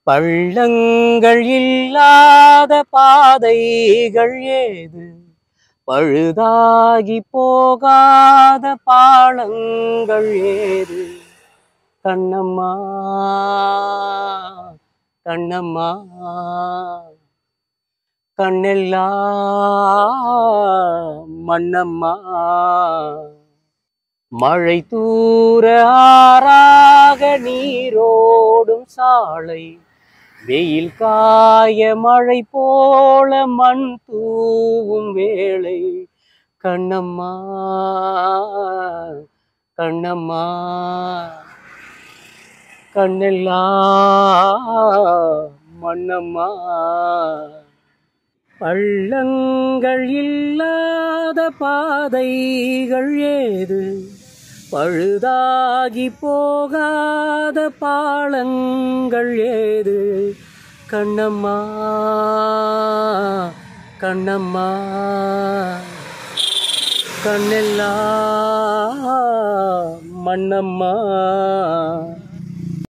பள்ளங்கள் இல்லாத பாதைகள் ஏது பழுதாகி போகாத பாலங்கள் ஏது கண்ணம்மா கண்ணம்மா கண்ணெல்லாம் மண்ணம்மா மழை தூர ஆறாக நீரோடும் சாலை வெயில் காய மழை போல மண் தூவும் வேளை கண்ணம்மா கண்ணம்மா கண்ணெல்லாம் மண்ணம்மா பள்ளங்கள் இல்லாத பாதைகள் ஏது பழுதாகி போகாத பாலங்கள் ஏது கண்ணம்மா கண்ணம்மா கண்ணெல்லாம் மண்ணம்மா